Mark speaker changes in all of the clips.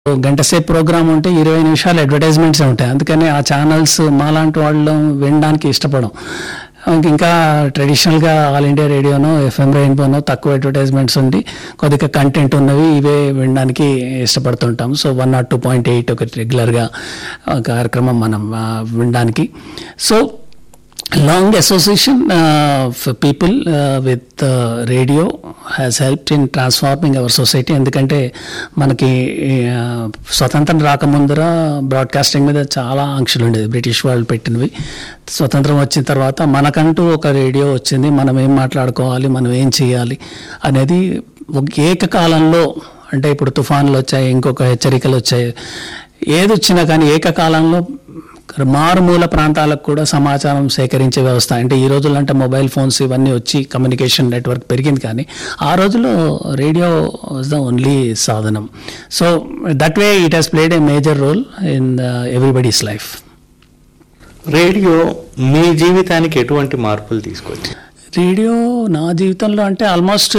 Speaker 1: గంట సేపు ప్రోగ్రామ్ ఉంటే ఇరవై నిమిషాలు అడ్వర్టైజ్మెంట్స్ ఉంటాయి అందుకని ఆ ఛానల్స్ మాలాంటి వాళ్ళు వినడానికి ఇష్టపడం ఇంకా ట్రెడిషనల్గా ఆల్ ఇండియా రేడియోనో ఎఫ్ఎం రెయిన్బోనో తక్కువ అడ్వర్టైజ్మెంట్స్ ఉండి కొద్దిగా కంటెంట్ ఉన్నవి ఇవే వినడానికి ఇష్టపడుతుంటాం so one naught two point eight ఒకటి రెగ్యులర్గా కార్యక్రమం మనం ఆ, వినడానికి so long association uh, for people uh, with uh, radio has helped in transforming our society ఎందుకంటే మనకి uh, స్వతంత్రం రాకముందర బ్రాడ్కాస్టింగ్ మీద చాలా ఆంక్షలు ఉండేది బ్రిటిష్ వాళ్ళు పెట్టినవి స్వతంత్రం వచ్చిన తర్వాత మనకంటూ ఒక రేడియో వచ్చింది మనం ఏం మాట్లాడుకోవాలి మనం ఏం చేయాలి అనేది ఒక ఏకకాలంలో అంటే ఇప్పుడు తుఫాన్లు వచ్చాయి ఇంకొక హెచ్చరికలు వచ్చాయి ఏది వచ్చినా కానీ ఏకకాలంలో మారుమూల ప్రాంతాలకు కూడా సమాచారం సేకరించే వ్యవస్థ అంటే ఈ రోజుల్లో అంటే మొబైల్ ఫోన్స్ ఇవన్నీ వచ్చి కమ్యూనికేషన్ నెట్వర్క్ పెరిగింది కానీ ఆ రోజుల్లో రేడియో వాజ్ ద ఓన్లీ సాధనం so that way it has played a major role in everybody's life
Speaker 2: radio మీ జీవితానికి ఎటువంటి మార్పులు తీసుకొచ్చి
Speaker 1: రేడియో నా జీవితంలో అంటే ఆల్మోస్ట్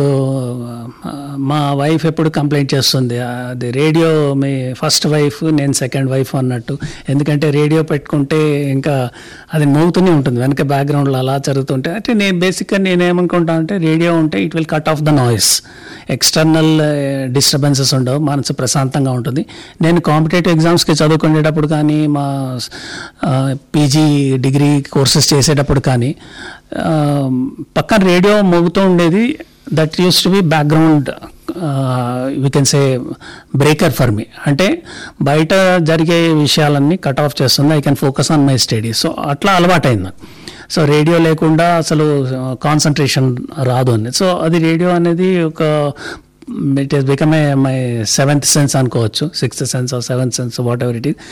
Speaker 1: మా వైఫ్ ఎప్పుడు కంప్లైంట్ చేస్తుంది అది రేడియో మీ ఫస్ట్ వైఫ్ నేను సెకండ్ వైఫ్ అన్నట్టు ఎందుకంటే రేడియో పెట్టుకుంటే ఇంకా అది మోగుతూనే ఉంటుంది వెనక బ్యాక్గ్రౌండ్లో అలా జరుగుతుంటే అంటే నేను బేసిక్గా నేను ఏమనుకుంటా అంటే రేడియో ఉంటే it will cut off the noise external disturbances ఉండవు మనసు ప్రశాంతంగా ఉంటుంది నేను కాంపిటేటివ్ ఎగ్జామ్స్కి చదువుకునేటప్పుడు కానీ మా పీజీ డిగ్రీ కోర్సెస్ చేసేటప్పుడు కానీ ఆ, పక్కన రేడియో మోగుతూ ఉండేది that use to be background we can say breaker for me అంటే బయట జరిగే విషయాలన్నీ కట్ ఆఫ్ చేస్తుంది I can focus on my study so అట్లా అలవాటైంది నాకు సో రేడియో లేకుండా అసలు కాన్సన్ట్రేషన్ రాదు అని సో అది రేడియో అనేది ఒక it is become a my seventh sense అనుకోవచ్చు sixth sense or seventh sense whatever it is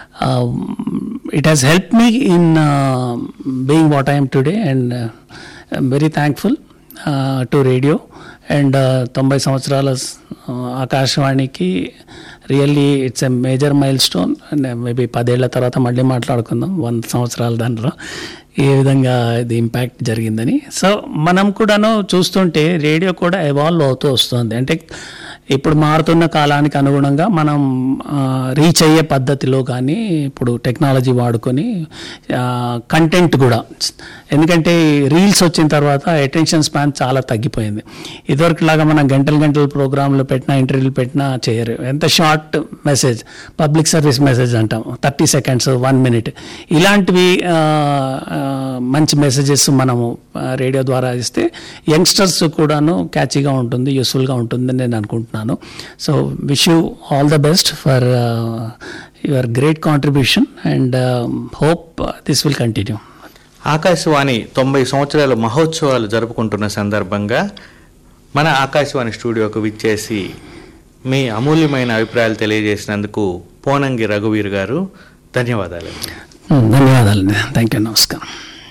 Speaker 1: it has help me in being what I'm today and I'm very thankful to radio and తొంభై సంవత్సరాల uh, ఆకాశవాణికి really it's a major milestone and maybe పదేళ్ల తర్వాత మళ్ళీ మాట్లాడుకుందాం వంద సంవత్సరాల దాంట్లో ఏ విధంగా ఇది ఇంపాక్ట్ జరిగిందని సో మనం కూడాను చూస్తుంటే రేడియో కూడా ఎవాల్వ్ అవుతూ వస్తుంది అంటే ఇప్పుడు మారుతున్న కాలానికి అనుగుణంగా మనం రీచ్ అయ్యే పద్ధతిలో కానీ ఇప్పుడు టెక్నాలజీ వాడుకొని కంటెంట్ కూడా ఎందుకంటే రీల్స్ వచ్చిన తర్వాత అటెన్షన్ స్పాన్ చాలా తగ్గిపోయింది ఇదివరకులాగా మనం గంటలు గంటల ప్రోగ్రాంలు పెట్టినా ఇంటర్వ్యూలు పెట్టినా చేయరు ఎంత short message public service message అంటాం థర్టీ సెకండ్స్ వన్ మినిట్ ఇలాంటివి ఆ, ఆ, మంచి మెసేజెస్ మనము ఆ, రేడియో ద్వారా ఇస్తే యంగ్స్టర్స్ కూడాను క్యాచీగా ఉంటుంది యూస్ఫుల్గా ఉంటుందని నేను అనుకుంటున్నాను so wish you all the best for your great contribution and hope this will continue
Speaker 2: Akashvani తొంభై సంవత్సరాల మహోత్సవాలు జరుపుకుంటున్న సందర్భంగా మన ఆకాశవాణి స్టూడియోకు విచ్చేసి మీ అమూల్యమైన అభిప్రాయాలు తెలియజేసినందుకు పోనంగి రఘువీర్ గారు ధన్యవాదాలు
Speaker 1: ధన్యవాదాలండి థ్యాంక్ యూ నమస్కారం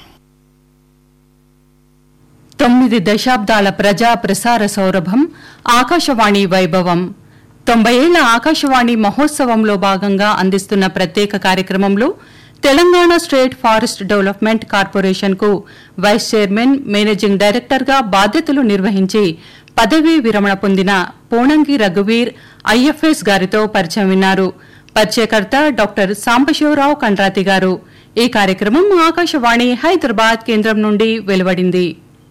Speaker 3: తొమ్మిది దశాబ్దాల ప్రజా ప్రసార సౌరభం ఆకాశవాణి వైభవం తొంభై ఏళ్ల ఆకాశవాణి మహోత్సవంలో భాగంగా అందిస్తున్న ప్రత్యేక కార్యక్రమంలో Telangana state forest development corporation కు వైస్ చైర్మన్ మేనేజింగ్ డైరెక్టర్ గా బాధ్యతలు నిర్వహించి పదవీ విరమణ పొందిన పోనంగి రఘువీర్ ఐఎఫ్ఎస్ గారితో పరిచయం విన్నారు పరిచయకర్త డాక్టర్ సాంబశివరావు కండ్రాతి గారు ఈ కార్యక్రమం ఆకాశవాణి హైదరాబాద్ కేంద్రం నుండి వెలువడింది